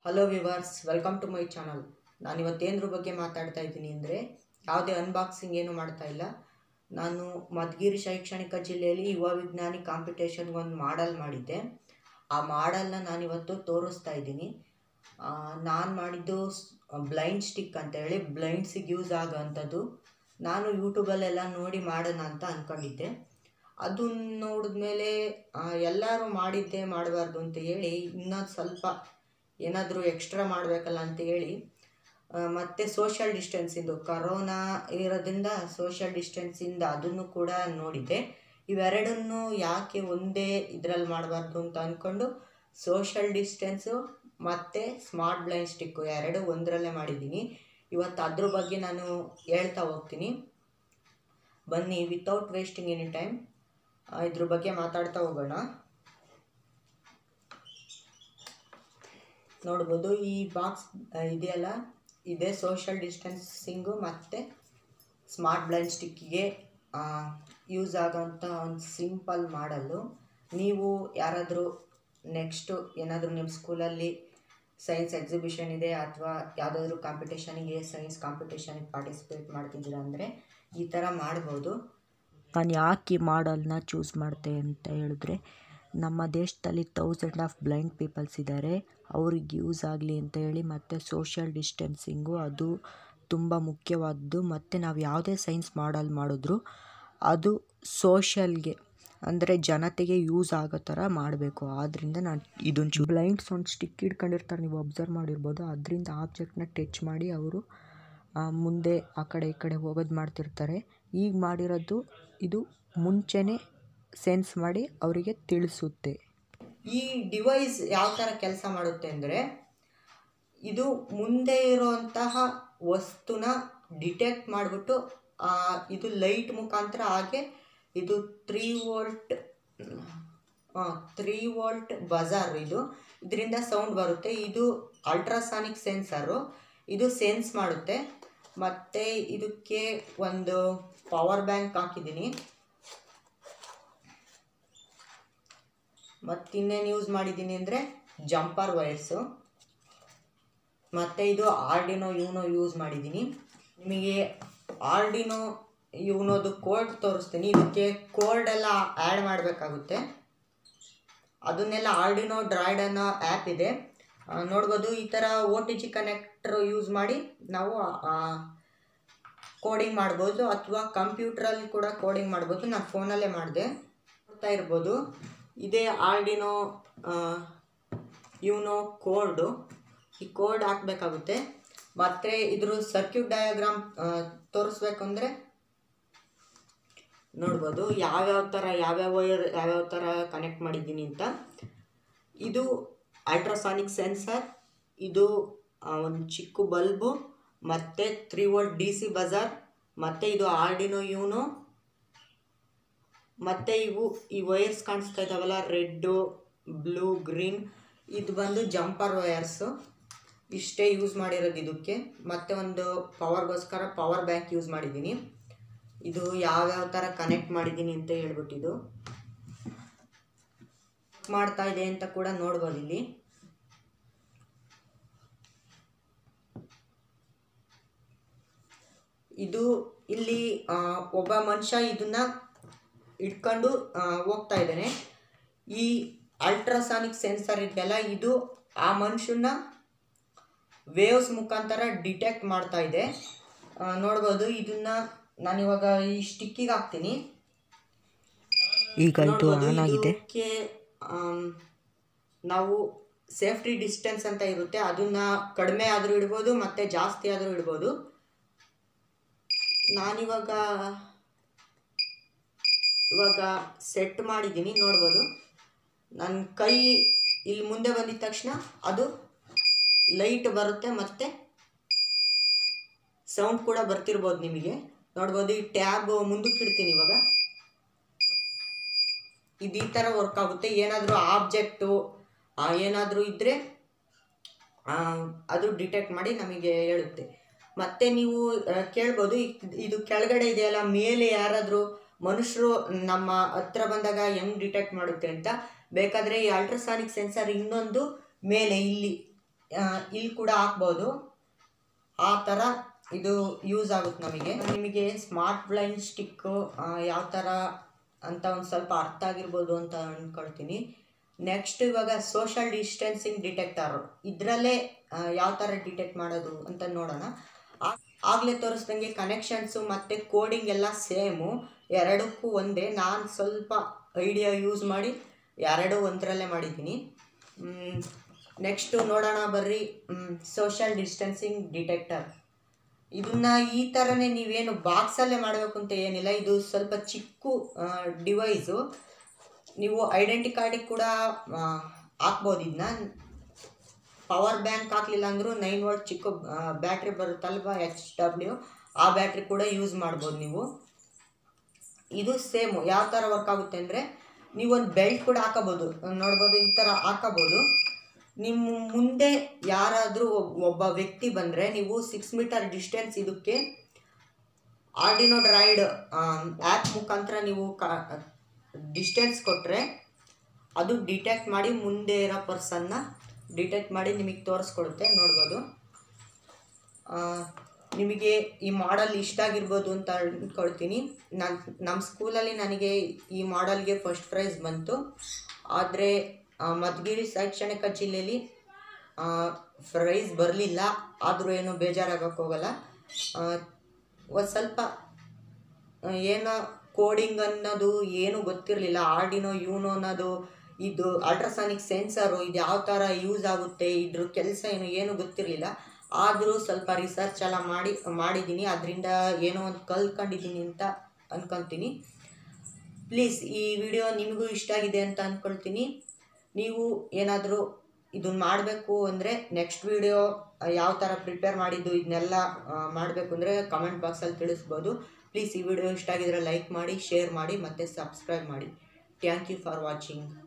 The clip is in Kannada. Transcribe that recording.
hello viewers welcome to my channel ನಾನು ಇವತ್ತೇನ್ರ ಬಗ್ಗೆ ಮಾತಾಡ್ತಾ ಇದ್ದೀನಿ ಅಂದರೆ ಯಾವುದೇ ಅನ್ಬಾಕ್ಸಿಂಗ್ ಏನು ಮಾಡ್ತಾ ಇಲ್ಲ ನಾನು ಮಧುಗಿರಿ ಶೈಕ್ಷಣಿಕ ಜಿಲ್ಲೆಯಲ್ಲಿ ಯುವ ವಿಜ್ಞಾನಿ ಕಾಂಪಿಟೇಷನ್ಗೆ ಒಂದು ಮಾಡಲ್ ಮಾಡಿದ್ದೆ ಆ ಮಾಡಲ್ನ ನಾನಿವತ್ತು ತೋರಿಸ್ತಾ ಇದ್ದೀನಿ ನಾನು ಮಾಡಿದ್ದು ಬ್ಲೈಂಡ್ ಸ್ಟಿಕ್ ಅಂತ ಹೇಳಿ ಬ್ಲೈಂಡ್ಸಿಗೆ ಯೂಸ್ ಆಗೋವಂಥದ್ದು ನಾನು ಯೂಟ್ಯೂಬಲ್ಲೆಲ್ಲ ನೋಡಿ ಮಾಡೋಣ ಅಂತ ಅಂದ್ಕೊಂಡಿದ್ದೆ ಅದನ್ನ ನೋಡಿದ್ಮೇಲೆ ಎಲ್ಲರೂ ಮಾಡಿದ್ದೆ ಮಾಡಬಾರ್ದು ಅಂತ ಹೇಳಿ ಇನ್ನೊಂದು ಸ್ವಲ್ಪ ಏನಾದರೂ ಎಕ್ಸ್ಟ್ರಾ ಮಾಡಬೇಕಲ್ಲ ಅಂತ ಹೇಳಿ ಆ, ಮತ್ತೆ ಸೋಷಿಯಲ್ ಡಿಸ್ಟೆನ್ಸಿಂದು ಕರೋನಾ ಇರೋದ್ರಿಂದ ಸೋಷಿಯಲ್ ಡಿಸ್ಟೆನ್ಸಿಂದ ಅದನ್ನು ಕೂಡ ನೋಡಿದ್ದೆ ಇವೆರಡನ್ನು ಯಾಕೆ ಒಂದೇ ಇದರಲ್ಲಿ ಮಾಡಬಾರ್ದು ಅಂತ ಅಂದ್ಕೊಂಡು ಸೋಷಿಯಲ್ ಡಿಸ್ಟೆನ್ಸು ಮತ್ತು ಸ್ಮಾರ್ಟ್ ಬ್ಲೈಂಡ್ ಸ್ಟಿಕ್ಕು ಎರಡು ಒಂದರಲ್ಲೇ ಮಾಡಿದ್ದೀನಿ ಇವತ್ತು ಅದ್ರ ಬಗ್ಗೆ ನಾನು ಹೇಳ್ತಾ ಹೋಗ್ತೀನಿ ಬನ್ನಿ ವಿತೌಟ್ ವೇಸ್ಟಿಂಗ್ ಎನಿ ಟೈಮ್ ಇದ್ರ ಬಗ್ಗೆ ಮಾತಾಡ್ತಾ ಹೋಗೋಣ ನೋಡ್ಬೋದು ಈ ಬಾಕ್ಸ್ ಇದೆಯಲ್ಲ ಇದೆ ಸೋಷಿಯಲ್ ಡಿಸ್ಟೆನ್ಸಿಂಗು ಮತ್ತು ಸ್ಮಾರ್ಟ್ ಬ್ಲೈಂಡ್ ಸ್ಟಿಕ್ಕಿಗೆ ಯೂಸ್ ಆಗೋಂಥ ಒಂದು ಸಿಂಪಲ್ ಮಾಡಲು ನೀವು ಯಾರಾದರೂ ನೆಕ್ಸ್ಟು ಏನಾದರೂ ನಿಮ್ಮ ಸ್ಕೂಲಲ್ಲಿ ಸೈನ್ಸ್ ಎಕ್ಸಿಬಿಷನ್ ಇದೆ ಅಥವಾ ಯಾವುದಾದ್ರೂ ಕಾಂಪಿಟೇಷನಿಗೆ ಸೈನ್ಸ್ ಕಾಂಪಿಟೇಷನಿಗೆ ಪಾರ್ಟಿಸಿಪೇಟ್ ಮಾಡ್ತಿದ್ದೀರಾ ಅಂದರೆ ಈ ಥರ ಮಾಡ್ಬೋದು ನಾನು ಯಾಕೆ ಈ ಮಾಡಲ್ನ ಚೂಸ್ ಮಾಡಿದೆ ಅಂತ ಹೇಳಿದ್ರೆ ನಮ್ಮ ದೇಶದಲ್ಲಿ ತೌಸಂಡ್ ಆಫ್ ಬ್ಲೈಂಡ್ ಪೀಪಲ್ಸ್ ಇದ್ದಾರೆ ಅವ್ರಿಗೆ ಯೂಸ್ ಆಗಲಿ ಅಂತ ಹೇಳಿ ಮತ್ತು ಸೋಷಿಯಲ್ ಡಿಸ್ಟೆನ್ಸಿಂಗು ಅದು ತುಂಬ ಮುಖ್ಯವಾದ್ದು ಮತ್ತು ನಾವು ಯಾವುದೇ ಸೈನ್ಸ್ ಮಾಡಲ್ ಮಾಡಿದ್ರು ಅದು ಸೋಷಿಯಲ್ಗೆ ಅಂದರೆ ಜನತೆಗೆ ಯೂಸ್ ಆಗೋ ಥರ ಮಾಡಬೇಕು ಆದ್ದರಿಂದ ನಾನು ಇದನ್ನು ಚೂ ಬ್ಲೈಂಡ್ಸ್ ಒಂದು ಸ್ಟಿಕ್ ಹಿಡ್ಕೊಂಡಿರ್ತಾರೆ ನೀವು ಅಬ್ಸರ್ವ್ ಮಾಡಿರ್ಬೋದು ಅದರಿಂದ ಆಬ್ಜೆಕ್ಟ್ನ ಟಚ್ ಮಾಡಿ ಅವರು ಮುಂದೆ ಆ ಕಡೆ ಈ ಕಡೆ ಹೋಗೋದು ಮಾಡ್ತಿರ್ತಾರೆ ಈಗ ಮಾಡಿರೋದು ಇದು ಮುಂಚೆನೇ ಸೆನ್ಸ್ ಮಾಡಿ ಅವರಿಗೆ ತಿಳಿಸುತ್ತೆ ಈ ಡಿವೈಸ್ ಯಾವ ಥರ ಕೆಲಸ ಮಾಡುತ್ತೆ ಅಂದರೆ ಇದು ಮುಂದೆ ಇರುವಂತಹ ವಸ್ತುನ ಡಿಟೆಕ್ಟ್ ಮಾಡಿಬಿಟ್ಟು ಇದು ಲೈಟ್ ಮುಖಾಂತರ ಹಾಗೆ ಇದು three volt three volt buzzer ಇದು ಇದರಿಂದ ಸೌಂಡ್ ಬರುತ್ತೆ ಇದು ಅಲ್ಟ್ರಾಸಾನಿಕ್ ಸೆನ್ಸರು ಇದು ಸೆನ್ಸ್ ಮಾಡುತ್ತೆ ಮತ್ತು ಇದಕ್ಕೆ ಒಂದು ಪವರ್ ಬ್ಯಾಂಕ್ ಹಾಕಿದ್ದೀನಿ ಮತ್ತಿನ್ನೇನು ಯೂಸ್ ಮಾಡಿದ್ದೀನಿ ಅಂದರೆ ಜಂಪರ್ ವೈರ್ಸು ಮತ್ತು ಇದು ಆರ್ಡಿನೋ ಯೂನೋ ಯೂಸ್ ಮಾಡಿದ್ದೀನಿ ನಿಮಗೆ ಆರ್ಡಿನೋ ಯೂನೋದು ಕೋಡ್ ತೋರಿಸ್ತೀನಿ ಇದಕ್ಕೆ ಕೋಡ್ ಎಲ್ಲ ಆ್ಯಡ್ ಮಾಡಬೇಕಾಗುತ್ತೆ ಅದನ್ನೆಲ್ಲ ಆರ್ಡಿನೋ ಡ್ರಾಯ್ಡ್ ಅನ್ನೋ ಆ್ಯಪ್ ಇದೆ ಆ, ನೋಡ್ಬೋದು ಈ ಥರ O T G connector use ಮಾಡಿ ನಾವು ಕೋಡಿಂಗ್ ಮಾಡ್ಬೋದು ಅಥವಾ ಕಂಪ್ಯೂಟ್ರಲ್ಲಿ ಕೂಡ ಕೋಡಿಂಗ್ ಮಾಡ್ಬೋದು ನಾನು ಫೋನಲ್ಲೇ ಮಾಡಿದೆ ನೋಡ್ತಾ ಇರ್ಬೋದು ಇದೇ ಆರ್ಡಿನೋ ಯೂನೋ ಕೋಡು ಈ ಕೋಡ್ ಹಾಕಬೇಕಾಗುತ್ತೆ ಮತ್ತು ಇದ್ರ ಸರ್ಕ್ಯೂಟ್ ಡಯಾಗ್ರಾಮ್ ತೋರಿಸ್ಬೇಕು ಅಂದರೆ ನೋಡ್ಬೋದು ಯಾವ್ಯಾವ ಥರ ಯಾವ್ಯಾವ ವೈರ್ ಯಾವ್ಯಾವ ಥರ ಕನೆಕ್ಟ್ ಮಾಡಿದ್ದೀನಿ ಅಂತ ಇದು ಅಲ್ಟ್ರಾಸಾನಿಕ್ ಸೆನ್ಸರ್ ಇದು ಒಂದು ಚಿಕ್ಕ ಬಲ್ಬು ಮತ್ತು three volt D C buzzer ಮತ್ತು ಇದು ಆರ್ಡಿನೋ ಯೂನೋ ಮತ್ತು ಇವು ಈ ವೈರ್ಸ್ ಕಾಣಿಸ್ತಾ ಇದ್ದಾವಲ್ಲ ರೆಡ್ಡು ಬ್ಲೂ ಗ್ರೀನ್ ಇದು ಬಂದು ಜಂಪರ್ ವಯರ್ಸು ಇಷ್ಟೇ ಯೂಸ್ ಮಾಡಿರೋದು ಇದಕ್ಕೆ ಮತ್ತು ಒಂದು ಪವರ್ಗೋಸ್ಕರ ಪವರ್ ಬ್ಯಾಂಕ್ ಯೂಸ್ ಮಾಡಿದ್ದೀನಿ ಇದು ಯಾವ್ಯಾವ ಥರ ಕನೆಕ್ಟ್ ಮಾಡಿದ್ದೀನಿ ಅಂತ ಹೇಳ್ಬಿಟ್ಟಿದ್ದು ಮಾಡ್ತಾ ಇದೆ ಅಂತ ಕೂಡ ನೋಡ್ಬೋದು ಇಲ್ಲಿ ಇದು ಇಲ್ಲಿ ಆ, ಒಬ್ಬ ಮನುಷ್ಯ ಇದನ್ನ ಇಟ್ಕೊಂಡು ಆ, ಹೋಗ್ತಾ ಇದ್ದಾನೆ ಈ ಅಲ್ಟ್ರಾಸಾನಿಕ್ ಸೆನ್ಸರ್ ಇದೆಯಲ್ಲ ಇದು ಆ ಮನುಷ್ಯನ ವೇವ್ಸ್ ಮುಖಾಂತರ ಡಿಟೆಕ್ಟ್ ಮಾಡ್ತಾ ಇದೆ ಆ, ನೋಡ್ಬೋದು ಇದನ್ನ ನಾನಿವಾಗ ಈ ಸ್ಟಿಕ್ಕಿಗೆ ಹಾಕ್ತೀನಿ ಈಗ ಇದು ನೋಡ್ಬೋದು, ಆನ್ ಆಗಿದೆ ಇದಕ್ಕೆ, ಆಮ್, ನಾವು ಸೇಫ್ಟಿ ಡಿಸ್ಟೆನ್ಸ್ ಅಂತ ಇರುತ್ತೆ ಅದನ್ನ ಕಡಿಮೆ ಆದರೂ ಇಡ್ಬೋದು ಮತ್ತೆ ಜಾಸ್ತಿ ಆದರೂ ಇಡ್ಬೋದು ನಾನಿವಾಗ ಇವಾಗ ಸೆಟ್ ಮಾಡಿದ್ದೀನಿ ನೋಡ್ಬೋದು ನನ್ನ ಕೈ ಇಲ್ಲಿ ಮುಂದೆ ಬಂದಿದ ತಕ್ಷಣ ಅದು ಲೈಟ್ ಬರುತ್ತೆ ಮತ್ತೆ ಸೌಂಡ್ ಕೂಡ ಬರ್ತಿರ್ಬೋದು ನಿಮಗೆ ನೋಡ್ಬೋದು ಈ ಟ್ಯಾಬ್ ಮುಂದಕ್ಕೆ ಇಡ್ತೀನಿ ಇವಾಗ ಇದು ಈ ಥರ ವರ್ಕ್ ಆಗುತ್ತೆ ಏನಾದರೂ ಆಬ್ಜೆಕ್ಟು ಏನಾದರೂ ಇದ್ದರೆ ಅದು ಡಿಟೆಕ್ಟ್ ಮಾಡಿ ನಮಗೆ ಹೇಳುತ್ತೆ ಮತ್ತೆ ನೀವು ಆ, ಕೇಳ್ಬೋದು ಇದ್- ಇದು ಕೆಳಗಡೆ ಇದೆಯಲ್ಲ ಮೇಲೆ ಯಾರಾದರೂ ಮನುಷ್ಯರು ನಮ್ಮ ಹತ್ರ ಬಂದಾಗ ಹೆಂಗ್ ಡಿಟೆಕ್ಟ್ ಮಾಡುತ್ತೆ ಅಂತ ಬೇಕಾದರೆ ಈ ಅಲ್ಟ್ರಾಸಾನಿಕ್ ಸೆನ್ಸರ್ ಇನ್ನೊಂದು ಮೇಲೆ ಇಲ್ಲಿ ಇಲ್ಲಿ ಕೂಡ ಹಾಕ್ಬೋದು ಆ ಥರ ಇದು ಯೂಸ್ ಆಗುತ್ತೆ ನಮಗೆ ನಿಮಗೆ ಸ್ಮಾರ್ಟ್ ಬ್ಲೈಂಡ್ ಸ್ಟಿಕ್ಕು ಯಾವ ಥರ ಅಂತ ಒಂದು ಸ್ವಲ್ಪ ಅರ್ಥ ಆಗಿರ್ಬೋದು ಅಂತ ಅಂದ್ಕೊಳ್ತೀನಿ ನೆಕ್ಸ್ಟ್ ಇವಾಗ ಸೋಷಲ್ ಡಿಸ್ಟೆನ್ಸಿಂಗ್ ಡಿಟೆಕ್ಟರ್ ಇದರಲ್ಲೇ ಯಾವ ಥರ ಡಿಟೆಕ್ಟ್ ಮಾಡೋದು ಅಂತ ನೋಡೋಣ ಆ- ಆಗ್ಲೇ ತೋರಿಸ್ದಂಗೆ ಕನೆಕ್ಷನ್ಸು ಮತ್ತು ಕೋಡಿಂಗ್ ಎಲ್ಲ ಸೇಮು ಎರಡಕ್ಕೂ ಒಂದೇ ನಾನು ಸ್ವಲ್ಪ ಐಡಿಯಾ ಯೂಸ್ ಮಾಡಿ ಎರಡು ಒಂದರಲ್ಲೇ ಮಾಡಿದ್ದೀನಿ ನೆಕ್ಸ್ಟು ನೋಡೋಣ ಬರ್ರಿ ಸೋಷಲ್ ಡಿಸ್ಟೆನ್ಸಿಂಗ್ ಡಿಟೆಕ್ಟರ್ ಇದನ್ನ ಈ ಥರನೇ ನೀವೇನು ಬಾಕ್ಸಲ್ಲೇ ಮಾಡಬೇಕು ಅಂತ ಏನಿಲ್ಲ ಇದು ಸ್ವಲ್ಪ ಚಿಕ್ಕ ಡಿವೈಸು ನೀವು ಐಡೆಂಟಿ ಕಾರ್ಡಿಗೆ ಕೂಡ ಆ, ಹಾಕ್ಬೋದು ಇದನ್ನ ಪವರ್ ಬ್ಯಾಂಕ್ ಹಾಕ್ಲಿಲ್ಲ ಅಂದರೂ ನೈನ್ ವೋಲ್ಟ್ ಚಿಕ್ಕ ಬ್ಯಾಟ್ರಿ ಬರುತ್ತಲ್ವ ಎಚ್ ಡಬ್ಲ್ಯೂ ಆ ಬ್ಯಾಟ್ರಿ ಕೂಡ ಯೂಸ್ ಮಾಡ್ಬೋದು ನೀವು ಇದು ಸೇಮು ಯಾವ ಥರ ವರ್ಕ್ ಆಗುತ್ತೆ ಅಂದರೆ ನೀವೊಂದು ಬೆಲ್ಟ್ ಕೂಡ ಹಾಕೋಬೋದು ನೋಡ್ಬೋದು ಈ ಥರ ಹಾಕೋಬೋದು ನಿಮ್ಮ ಮುಂದೆ ಯಾರಾದರೂ ಒಬ್ಬ ವ್ಯಕ್ತಿ ಬಂದರೆ ನೀವು ಸಿಕ್ಸ್ ಮೀಟರ್ ಡಿಸ್ಟೆನ್ಸ್ ಇದಕ್ಕೆ ಆರ್ಡಿನೋ ಡ್ರೈಡ್ ಆ್ಯಪ್ ಮುಖಾಂತರ ನೀವು ಕ ಡಿಸ್ಟೆನ್ಸ್ ಕೊಟ್ಟರೆ ಅದು ಡಿಟೆಕ್ಟ್ ಮಾಡಿ ಮುಂದೆ ಇರೋ ಪರ್ಸನ್ನ ಡಿಟೆಕ್ಟ್ ಮಾಡಿ ನಿಮಗೆ ತೋರಿಸ್ಕೊಡುತ್ತೆ ನೋಡ್ಬೋದು ಆ, ನಿಮಗೆ ಈ ಮಾಡೆಲ್ ಇಷ್ಟ ಆಗಿರ್ಬೋದು ಅಂತ ಅಂದ್ಕೊಳ್ತೀನಿ ನಾನು ನಮ್ಮ ಸ್ಕೂಲಲ್ಲಿ ನನಗೆ ಈ ಮಾಡೆಲ್ಗೆ ಫಸ್ಟ್ ಪ್ರೈಸ್ ಬಂತು ಆದರೆ ಮಧುಗಿರಿ ಶೈಕ್ಷಣಿಕ ಜಿಲ್ಲೆಯಲ್ಲಿ ಪ್ರೈಸ್ ಬರಲಿಲ್ಲ ಆದರೂ ಏನು ಬೇಜಾರಾಗಕ್ಕೆ ಹೋಗಲ್ಲ ಒಂದು ಸ್ವಲ್ಪ ಆ, ಏನೋ ಕೋಡಿಂಗ್ ಅನ್ನೋದು ಏನು ಗೊತ್ತಿರಲಿಲ್ಲ ಆರ್ಡಿನೋ ಯೂನೋ ಅನ್ನೋದು ಇದು ಅಲ್ಟ್ರಾಸಾನಿಕ್ ಸೆನ್ಸರು ಇದು ಯಾವ ಥರ ಯೂಸ್ ಆಗುತ್ತೆ ಇದ್ರ ಕೆಲಸ ಏನು ಏನು ಗೊತ್ತಿರಲಿಲ್ಲ ಆದರೂ ಸ್ವಲ್ಪ ರಿಸರ್ಚ್ ಎಲ್ಲ ಮಾಡಿ ಮಾಡಿದ್ದೀನಿ ಅದರಿಂದ ಏನೋ ಒಂದು ಕಲ್ತ್ಕೊಂಡಿದ್ದೀನಿ ಅಂತ ಅಂದ್ಕೊತೀನಿ ಪ್ಲೀಸ್ ಈ ವಿಡಿಯೋ ನಿಮಗೂ ಇಷ್ಟ ಆಗಿದೆ ಅಂತ ಅಂದ್ಕೊಳ್ತೀನಿ ನೀವು ಏನಾದರೂ ಇದನ್ನ ಮಾಡಬೇಕು ಅಂದರೆ ನೆಕ್ಸ್ಟ್ ವಿಡಿಯೋ ಯಾವ ಥರ ಪ್ರಿಪೇರ್ ಮಾಡಿದ್ದು ಇದನ್ನೆಲ್ಲ ಮಾಡಬೇಕು ಅಂದರೆ ಕಮೆಂಟ್ ಬಾಕ್ಸಲ್ಲಿ ತಿಳಿಸ್ಬೋದು ಪ್ಲೀಸ್ ಈ ವಿಡಿಯೋ ಇಷ್ಟ ಆಗಿದ್ರೆ ಲೈಕ್ ಮಾಡಿ ಶೇರ್ ಮಾಡಿ ಮತ್ತು ಸಬ್ಸ್ಕ್ರೈಬ್ ಮಾಡಿ ಥ್ಯಾಂಕ್ ಯು ಫಾರ್ ವಾಚಿಂಗ್